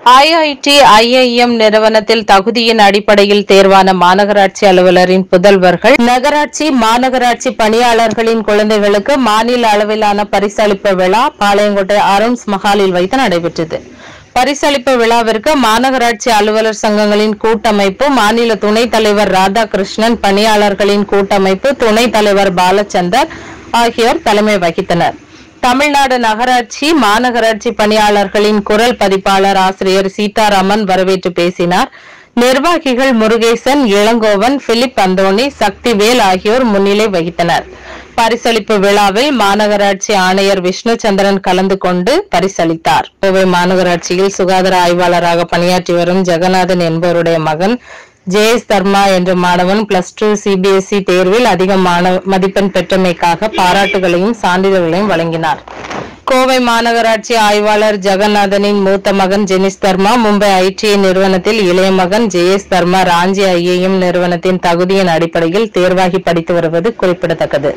IIT IIM நிறுவனத்தில் தகுதியின் அடிப்படையில் தேர்வான மாநகராட்சி அலுவலரின் புதல்வர்கள் நகராட்சி மாநகராட்சி பணியாளர்களின் குழந்தைகளுக்கு மாநில அளவிலான பரிசளிப்பு விழா பாளையங்கோட்டை அருண்ஸ் மஹாலில் வைத்து நடைபெற்றது பரிசளிப்பு விழாவிற்கு மாநகராட்சி அலுவலர் சங்கங்களின் கூட்டமைப்பு மாநில துணைத் தலைவர் ராதாகிருஷ்ணன் பணியாளர்களின் கூட்டமைப்பு துணைத் தலைவர் பாலச்சந்தர் ஆகியோர் தலைமை வகித்தனர் தமிழ்நாடு நகராட்சி மாநகராட்சி பணியாளர்களின் குரல் பதிப்பாளர் ஆசிரியர் சீதாராமன் வரவேற்று பேசினார் நிர்வாகிகள் முருகேசன் இளங்கோவன் பிலிப் அந்தோணி சக்திவேல் ஆகியோர் முன்னிலை வகித்தனர் பரிசளிப்பு விழாவில் மாநகராட்சி ஆணையர் விஷ்ணுச்சந்திரன் கலந்து கொண்டு பரிசளித்தார் கோவை மாநகராட்சியில் சுகாதார ஆய்வாளராக பணியாற்றி வரும் ஜெகநாதன் என்பவருடைய மகன் ஜேஎஸ் தர்மா என்ற மாணவன் பிளஸ் டூ சிபிஎஸ்இ தேர்வில் அதிக மாணவ மதிப்பெண் பெற்றமைக்காக பாராட்டுகளையும் சான்றிதழ்களையும் வழங்கினார் கோவை மாநகராட்சி ஆய்வாளர் ஜெகநாதனின் மூத்த மகன் ஜெனிஸ் தர்மா மும்பை ஐடிஐ நிறுவனத்தில் இளைய மகன் ஜெயேஸ் தர்மா ராஞ்சி ஐஏஎம் நிறுவனத்தின் தகுதியின் அடிப்படையில் தேர்வாகி படித்து வருவது குறிப்பிடத்தக்கது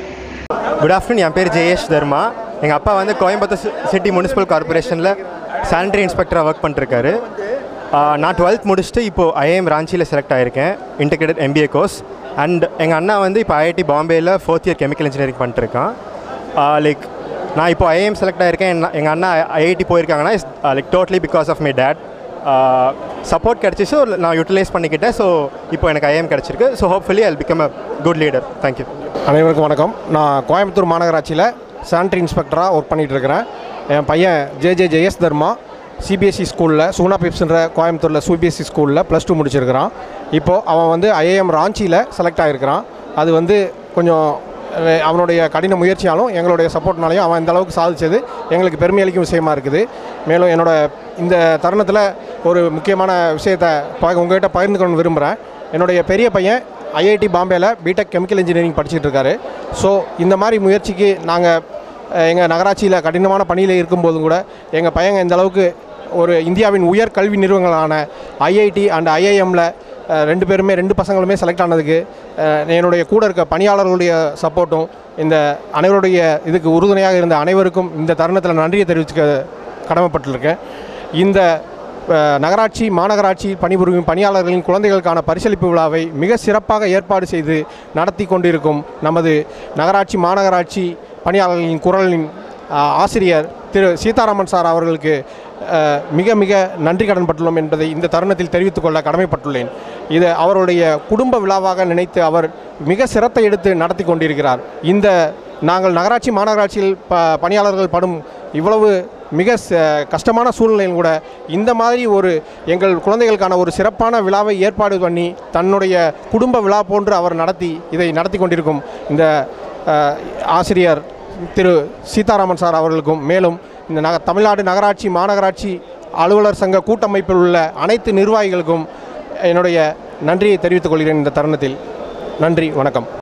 குட் ஆஃப்டர்நூன் என் பேர் ஜெயேஷ் தர்மா எங்கள் அப்பா வந்து கோயம்புத்தூர் சிட்டி முனிசிபல் கார்பரேஷனில் சானிடரி இன்ஸ்பெக்டராக ஒர்க் பண்ணிருக்காரு ஆஹ் நான் டுவெல்த் முடிச்சுட்டு இப்போது ஐஏஎம் ராஞ்சியில் செலக்ட் ஆகியிருக்கேன் இன்டிகிரேட்டட் எம்பிஏ கோர்ஸ் அண்ட் எங்கள் அண்ணா வந்து இப்போ ஐஐடி பாம்பேயில் ஃபோர்த் இயர் கெமிக்கல் இன்ஜினியரிங் பண்ணிட்டுருக்கான் லைக் நான் இப்போ ஐஏஎம் செலக்ட் ஆகியிருக்கேன் எங்கள் அண்ணா ஐஐடி போயிருக்காங்கன்னா is like totally because of my dad support கிடச்சி ஸோ நான் யூட்டிலைஸ் பண்ணிக்கிட்டேன் ஸோ இப்போ எனக்கு ஐஏஎம் கிடச்சிருக்கு so hopefully I become a good leader thank you அனைவருக்கும் வணக்கம் நான் கோயம்புத்தூர் மாநகராட்சியில் சானிட்டரி இன்ஸ்பெக்டராக ஒர்க் பண்ணிகிட்டு இருக்கிறேன் என் பையன் J J Jayas Dharma CBSE ஸ்கூலில் சூனா பிப்ஸ்ன்ற கோயம்புத்தூரில் சிபிஎஸ்சி ஸ்கூலில் ப்ளஸ் டூ முடிச்சிருக்கிறான் இப்போது அவன் வந்து ஐஏஎம் ராஞ்சியில் செலக்ட் ஆகிருக்கிறான் அது வந்து கொஞ்சம் அஹ், அவனுடைய கடின முயற்சியாலும் எங்களுடைய சப்போர்ட்னாலையும் அவன் இந்த அளவுக்கு சாதிச்சது எங்களுக்கு பெருமை அளிக்கும் விஷயமா இருக்குது மேலும் என்னோட இந்த தருணத்தில் ஒரு முக்கியமான விஷயத்தை ப- உங்ககிட்ட பகிர்ந்துக்கணும்னு விரும்புகிறேன் என்னுடைய பெரிய பையன் ஐஐடி பாம்பேயில் பிடெக் கெமிக்கல் இன்ஜினியரிங் படிச்சுட்டு இருக்காரு ஸோ இந்த மாதிரி முயற்சிக்கு நாங்கள் எங்கள் நகராட்சியில் கடினமான பணியில் இருக்கும்போதும் கூட எங்கள் பையங்க இந்த அளவுக்கு ஒரு இந்தியாவின் உயர் கல்வி நிறுவனங்களான ஐஐடி அண்ட் ஐஐஎம்மில் ரெண்டு பேருமே ரெண்டு பசங்களுமே செலக்ட் ஆனதுக்கு அஹ், என்னுடைய கூட இருக்க பணியாளர்களுடைய சப்போர்ட்டும் இந்த அனைவருடைய இதுக்கு உறுதுணையாக இருந்த அனைவருக்கும் இந்த தருணத்தில் நன்றியை தெரிவிச்சுக்க கடமைப்பட்டிருக்கேன் இந்த அஹ், நகராட்சி மாநகராட்சி பணிபுரியும் பணியாளர்களின் குழந்தைகளுக்கான பரிசளிப்பு விழாவை மிக சிறப்பாக ஏற்பாடு செய்து நடத்தி கொண்டிருக்கும் நமது நகராட்சி மாநகராட்சி பணியாளர்களின் குரலின் அஹ், ஆசிரியர் திரு சீதாராமன் சார் அவர்களுக்கு அஹ், மிக மிக நன்றி கடன்பட்டுள்ளோம் என்பதை இந்த தருணத்தில் தெரிவித்துக் கொள்ள கடமைப்பட்டுள்ளேன் இது அவருடைய குடும்ப விழாவாக நினைத்து அவர் மிக சிரத்தை எடுத்து நடத்தி கொண்டிருக்கிறார் இந்த நாங்கள் நகராட்சி மாநகராட்சியில் ப பணியாளர்கள் படும் இவ்வளவு மிக ச- கஷ்டமான சூழ்நிலையில் கூட இந்த மாதிரி ஒரு எங்கள் குழந்தைகளுக்கான ஒரு சிறப்பான விழாவை ஏற்பாடு பண்ணி தன்னுடைய குடும்ப விழா போன்று அவர் நடத்தி இதை நடத்தி கொண்டிருக்கும் இந்த அஹ், ஆசிரியர் திரு சீதாராமன் சார் அவர்களுக்கும் மேலும் இந்த நக தமிழ்நாடு நகராட்சி மாநகராட்சி அலுவலர் சங்க கூட்டமைப்பில் உள்ள அனைத்து நிர்வாகிகளுக்கும் என்னுடைய நன்றியை தெரிவித்துக் கொள்கிறேன் இந்த தருணத்தில் நன்றி வணக்கம்